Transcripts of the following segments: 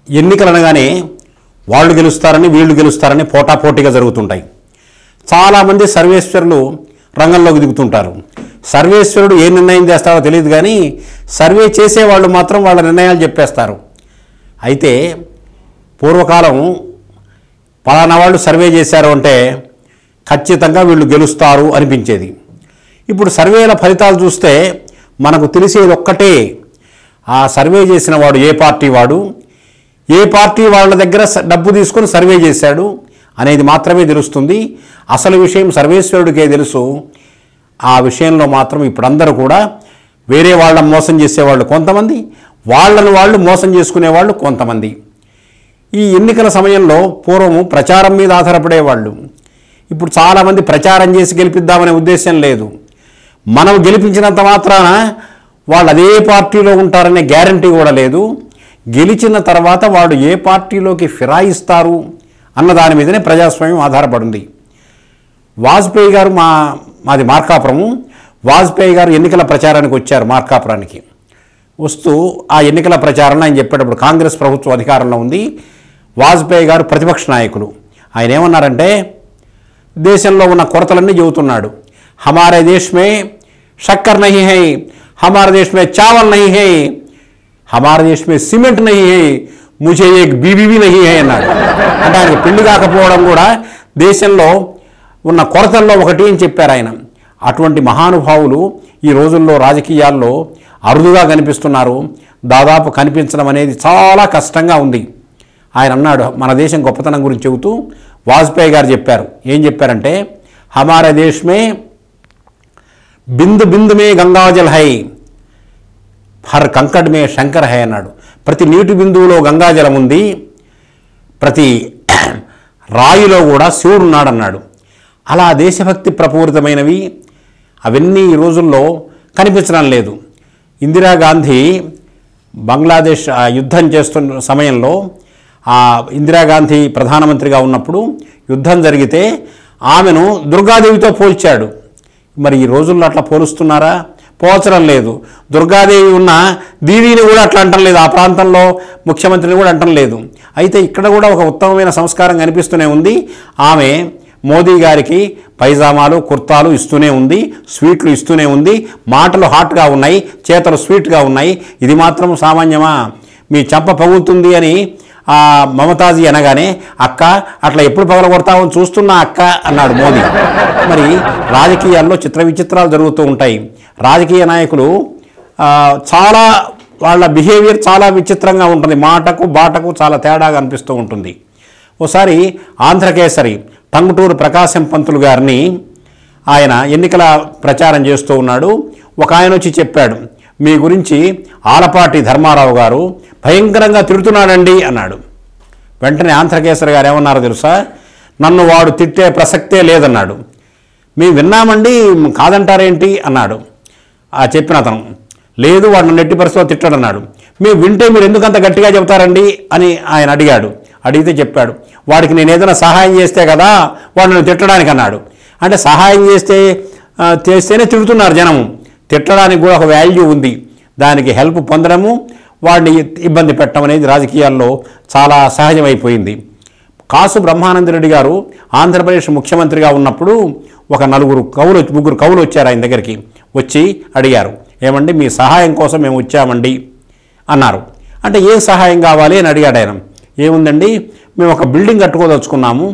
ఎన్నికలు అనగానే వాళ్ళు గెలుస్తారని వీళ్ళు గెలుస్తారని పోటాపోటీగా జరుగుతుంటాయి చాలామంది సర్వేశ్వరులు రంగంలోకి దిగుతుంటారు సర్వేశ్వరుడు ఏ నిర్ణయం చేస్తారో తెలియదు కానీ సర్వే చేసేవాళ్ళు మాత్రం వాళ్ళ నిర్ణయాలు చెప్పేస్తారు అయితే పూర్వకాలం పలానా వాళ్ళు సర్వే చేశారు అంటే ఖచ్చితంగా వీళ్ళు గెలుస్తారు అనిపించేది ఇప్పుడు సర్వేల ఫలితాలు చూస్తే మనకు తెలిసేది ఒక్కటే ఆ సర్వే చేసిన వాడు ఏ పార్టీ వాడు ఏ పార్టీ వాళ్ళ దగ్గర స- డబ్బు తీసుకొని సర్వే చేశాడు అనేది మాత్రమే తెలుస్తుంది అసలు విషయం సర్వేశ్వరుడికే తెలుసు ఆ విషయంలో మాత్రం ఇప్పుడు అందరూ కూడా వేరే వాళ్ళని మోసం చేసేవాళ్ళు కొంతమంది వాళ్ళను వాళ్ళు మోసం చేసుకునేవాళ్ళు కొంతమంది ఈ ఎన్నికల సమయంలో పూర్వము ప్రచారం మీద ఆధారపడేవాళ్ళు ఇప్పుడు చాలామంది ప్రచారం చేసి గెలిపిద్దామనే ఉద్దేశం లేదు మనం గెలిపించినంత మాత్రాన వాళ్ళు అదే పార్టీలో ఉంటారనే గ్యారంటీ కూడా లేదు గెలిచిన తర్వాత వాళ్ళు ఏ పార్టీలోకి ఫిరాయిస్తారు అన్న దాని మీదనే ప్రజాస్వామ్యం ఆధారపడింది వాజ్పేయి గారు మా మాది మార్కాపురము వాజ్పేయి గారు ఎన్నికల ప్రచారానికి వచ్చారు మార్కాపురానికి వస్తూ ఆ ఎన్నికల ప్రచారంలో ఆయన చెప్పేటప్పుడు కాంగ్రెస్ ప్రభుత్వం అధికారంలో ఉంది వాజ్పేయి గారు ప్రతిపక్ష నాయకులు ఆయన ఏమన్నారంటే దేశంలో ఉన్న కొరతలన్నీ చెబుతున్నాడు హమారే దేశ్ మే शक्कर नहीं है हमारे देश में चावल नहीं है हमारे देश में సిమెంట్ नहीं है ముझे एक बीबी भी नहीं है అన్నాడు అంటే ఆయనకి పెళ్లి కాకపోవడం కూడా దేశంలో ఉన్న కొరతల్లో ఒకటి అని చెప్పారు ఆయన అటువంటి మహానుభావులు ఈ రోజుల్లో రాజకీయాల్లో అరుదుగా కనిపిస్తున్నారు దాదాపు కనిపించడం అనేది చాలా కష్టంగా ఉంది ఆయన అన్నాడు మన దేశం గొప్పతనం గురించి చెబుతూ వాజ్పేయి గారు చెప్పారు ఏం చెప్పారంటే హమారే దేశ్ మే బిందు బిందు మే గంగాజల్ హై హర్ కంకడ్ మే శంకర్ హై అన్నాడు ప్రతి నీటి బిందువులో గంగాజలం ఉంది ప్రతి రాయిలో కూడా శివుడు ఉన్నాడన్నాడు అలా దేశభక్తి ప్రపూరితమైనవి అవన్నీ ఈ రోజుల్లో కనిపించడం లేదు ఇందిరాగాంధీ బంగ్లాదేశ్ ఆ యుద్ధం చేస్తున్న సమయంలో ఆ ఇందిరాగాంధీ ప్రధానమంత్రిగా ఉన్నప్పుడు యుద్ధం జరిగితే ఆమెను దుర్గాదేవితో పోల్చాడు మరి ఈ రోజుల్లో అట్లా పోలుస్తున్నారా పోల్చడం లేదు దుర్గాదేవి ఉన్న దీవిని కూడా అట్లా అంటం లేదు ఆ ప్రాంతంలో ముఖ్యమంత్రిని కూడా అంటం లేదు అయితే ఇక్కడ కూడా ఒక ఉత్తమమైన సంస్కారం కనిపిస్తూనే ఉంది ఆమె మోదీ గారికి పైజామాలు కుర్తాలు ఇస్తూనే ఉంది స్వీట్లు ఇస్తూనే ఉంది మాటలు హాట్గా ఉన్నాయి చేతలు స్వీట్గా ఉన్నాయి ఇది మాత్రం సామాన్యమా మీ చెంప పగులుతుంది అని ఆ మమతాజీ అనగానే అక్క అట్లా ఎప్పుడు పగలగొడతామని చూస్తున్నా అక్క అన్నాడు మోదీ మరి రాజకీయాల్లో చిత్ర విచిత్రాలు జరుగుతూ ఉంటాయి రాజకీయ నాయకులు ఆ, చాలా వాళ్ళ బిహేవియర్ చాలా విచిత్రంగా ఉంటుంది మాటకు బాటకు చాలా తేడాగా అనిపిస్తూ ఉంటుంది ఓసారి ఆంధ్రకేసరి టంగుటూరు ప్రకాశం పంతులు గారిని ఆయన ఎన్నికల ప్రచారం చేస్తూ ఉన్నాడు ఒక ఆయన వచ్చి చెప్పాడు మీ గురించి ఆలపాటి ధర్మారావు గారు భయంకరంగా తిడుతున్నాడండి అన్నాడు వెంటనే ఆంధ్రకేసరి గారు ఏమన్నారో తెలుసా నన్ను వాడు తిట్టే ప్రసక్తే లేదన్నాడు మేము విన్నామండి కాదంటారేంటి అన్నాడు ఆ చెప్పిన అతను లేదు వాడు నన్ను ఎట్టి పరిస్థితిలో తిట్టాడు అన్నాడు మేము వింటే మీరు ఎందుకు అంత గట్టిగా చెబుతారండి అని ఆయన అడిగాడు అడిగితే చెప్పాడు వాడికి నేను ఏదైనా సహాయం చేస్తే కదా వాడు నన్ను తిట్టడానికి అన్నాడు అంటే సహాయం చేస్తే ఆ, చేస్తేనే తిడుతున్నారు జనము తిట్టడానికి కూడా ఒక వాల్యూ ఉంది దానికి హెల్ప్ పొందడము వాడిని ఇబ్బంది పెట్టడం అనేది రాజకీయాల్లో చాలా సహజమైపోయింది కాసు బ్రహ్మానందరెడ్డి గారు ఆంధ్రప్రదేశ్ ముఖ్యమంత్రిగా ఉన్నప్పుడు ఒక నలుగురు కవులు ముగ్గురు కవులు వచ్చారు ఆయన దగ్గరికి వచ్చి అడిగారు ఏమండి మీ సహాయం కోసం మేము వచ్చామండి అన్నారు అంటే ఏం సహాయం కావాలి అని అడిగాడు ఆయన ఏముందండి మేము ఒక బిల్డింగ్ కట్టుకోదలుచుకున్నాము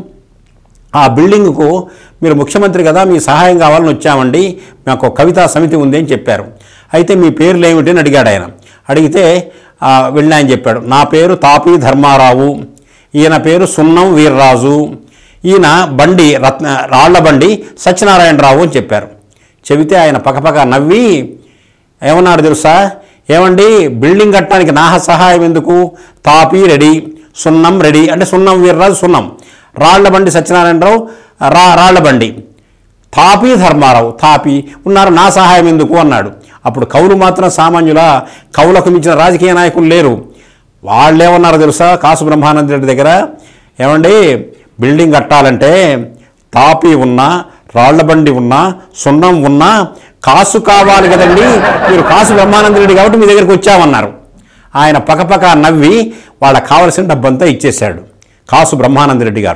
ఆ బిల్డింగ్కు మీరు ముఖ్యమంత్రి కదా మీ సహాయం కావాలని వచ్చామండి మాకు ఒక కవితా సమితి ఉంది అని చెప్పారు అయితే మీ పేర్లు ఏమిటి అని అడిగాడు ఆయన అడిగితే ఆ, వెళ్ళి ఆయన చెప్పాడు నా పేరు తాపి ధర్మారావు ఈయన పేరు సున్నం వీర్రాజు ఈయన బండి రత్న రాళ్ల బండి సత్యనారాయణరావు అని చెప్పారు చెబితే ఆయన పకపక నవ్వి ఏమన్నాడు తెలుసా ఏమండి బిల్డింగ్ కట్టడానికి నా సహాయం ఎందుకు తాపి రెడీ సున్నం రెడీ అంటే సున్నం వీర్రాజు సున్నం రాళ్ల బండి సత్యనారాయణరావు రా రాళ్ల బండి తాపి ధర్మారావు తాపి ఉన్నారు నా సహాయం ఎందుకు అన్నాడు అప్పుడు కవులు మాత్రం సామాన్యుల కవులకు మించిన రాజకీయ నాయకులు లేరు వాళ్ళు ఏమన్నారో తెలుసా కాసు బ్రహ్మానంద రెడ్డి దగ్గర ఏమండి బిల్డింగ్ కట్టాలంటే తాపి ఉన్నా రాళ్ల బండి ఉన్నా సున్నం ఉన్నా కాసు కావాలి కదండి మీరు కాసు బ్రహ్మానంద రెడ్డి కాబట్టి మీ దగ్గరికి వచ్చామన్నారు ఆయన పకపక నవ్వి వాళ్ళకి కావలసిన డబ్బంతా ఇచ్చేశాడు కాసు బ్రహ్మానంద రెడ్డి గారు